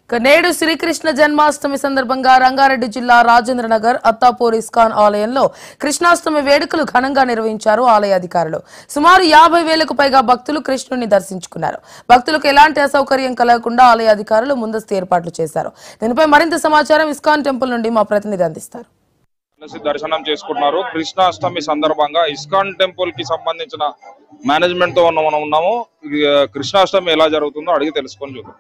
ఇక నేడు శ్రీకృష్ణ జన్మాష్టమి సందర్భంగా రంగారెడ్డి జిల్లా రాజేంద్ర నగర్ అత్తాపూర్ ఇస్కాన్ ఆలయంలో కృష్ణాష్టమి వేడుకలు ఘనంగా నిర్వహించారు ఆలయ అధికారులు సుమారు యాభై వేలకు పైగా భక్తులు కృష్ణుని దర్శించుకున్నారు భక్తులకు ఎలాంటి అసౌకర్యం కలగకుండా ఆలయ అధికారులు ముందస్తు ఏర్పాట్లు చేశారు దీనిపై మరింత సమాచారం ఇస్కాన్ టెంపుల్ నుండి మా ప్రతినిధి అందిస్తారు కలిసి దర్శనం చేసుకుంటున్నారు కృష్ణాష్టమి సందర్భంగా ఇస్కాన్ టెంపుల్ కి సంబంధించిన మేనేజ్మెంట్ తో ఉన్న మనం ఉన్నాము ఇది, ఆ, కృష్ణాష్టమి ఎలా జరుగుతుందో అడిగి తెలుసుకొని చూద్దాం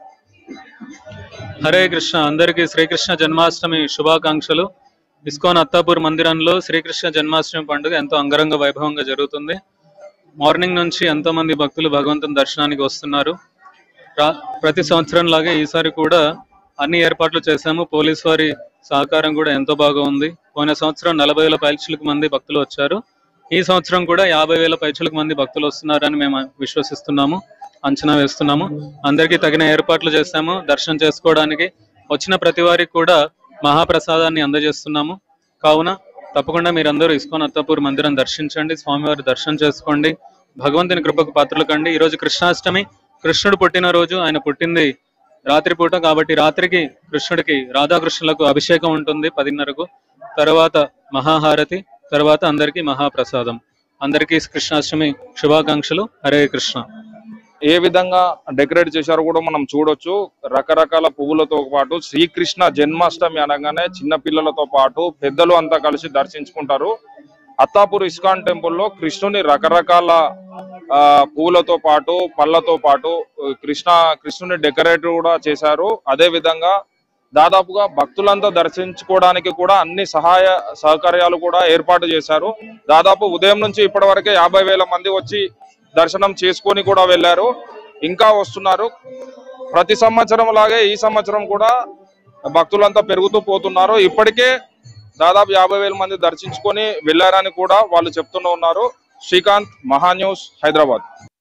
హరే కృష్ణ అందరికీ శ్రీకృష్ణ జన్మాష్టమి శుభాకాంక్షలు ఇస్కాన్ అత్తాపూర్ మందిరంలో శ్రీకృష్ణ జన్మాష్టమి పండుగ ఎంతో అంగరంగ వైభవంగా జరుగుతుంది మార్నింగ్ నుంచి ఎంతో మంది భక్తులు భగవంతుని దర్శనానికి వస్తున్నారు రా- ప్రతి సంవత్సరం లాగే ఈసారి కూడా అన్ని ఏర్పాట్లు చేశాము పోలీస్ వారి సహకారం కూడా ఎంతో బాగా ఉంది పోయిన సంవత్సరం నలభై వేల పైచులకు మంది భక్తులు వచ్చారు ఈ సంవత్సరం కూడా యాభై వేల పైచులకు మంది భక్తులు వస్తున్నారని మేము విశ్వసిస్తున్నాము అంచనా వేస్తున్నాము అందరికీ తగిన ఏర్పాట్లు చేస్తాము దర్శనం చేసుకోవడానికి వచ్చిన ప్రతి వారికి కూడా మహాప్రసాదాన్ని అందజేస్తున్నాము కావున తప్పకుండా మీరందరూ ఇస్కాన్ అత్తాపూర్ మందిరం దర్శించండి స్వామివారి దర్శనం చేసుకోండి భగవంతుని కృపకు పాత్రలు కండి ఈ రోజు కృష్ణాష్టమి కృష్ణుడు పుట్టిన రోజు ఆయన పుట్టింది రాత్రిపూట కాబట్టి రాత్రికి కృష్ణుడికి రాధాకృష్ణులకు అభిషేకం ఉంటుంది పదిన్నరకు తర్వాత మహాహారతి తర్వాత అందరికీ మహాప్రసాదం అందరికీ కృష్ణాష్టమి శుభాకాంక్షలు హరే కృష్ణ ఏ విధంగా డెకరేట్ చేశారో కూడా మనం చూడొచ్చు రకరకాల పువ్వులతో పాటు శ్రీకృష్ణ జన్మాష్టమి అనగానే చిన్న పిల్లలతో పాటు పెద్దలు అంతా కలిసి దర్శించుకుంటారు అత్తాపూర్ ఇస్కాన్ టెంపుల్లో కృష్ణుని రకరకాల ఆ, పువ్వులతో పాటు పళ్ళతో పాటు ఆ, కృష్ణ కృష్ణుని డెకరేట్ కూడా చేశారు అదే విధంగా దాదాపుగా భక్తులంతా దర్శించుకోవడానికి కూడా అన్ని సహాయ సహకార్యాలు కూడా ఏర్పాటు చేశారు దాదాపు ఉదయం నుంచి ఇప్పటి వరకే యాభై వేల మంది వచ్చి దర్శనం చేసుకొని కూడా వెళ్ళారు ఇంకా వస్తున్నారు ప్రతి సంవత్సరం లాగే ఈ సంవత్సరం కూడా భక్తులంతా పెరుగుతూ పోతున్నారు ఇప్పటికే దాదాపు యాభై వేల మంది దర్శించుకొని వెళ్ళారని కూడా వాళ్ళు చెప్తూనే ఉన్నారు శ్రీకాంత్ మహా న్యూస్ హైదరాబాద్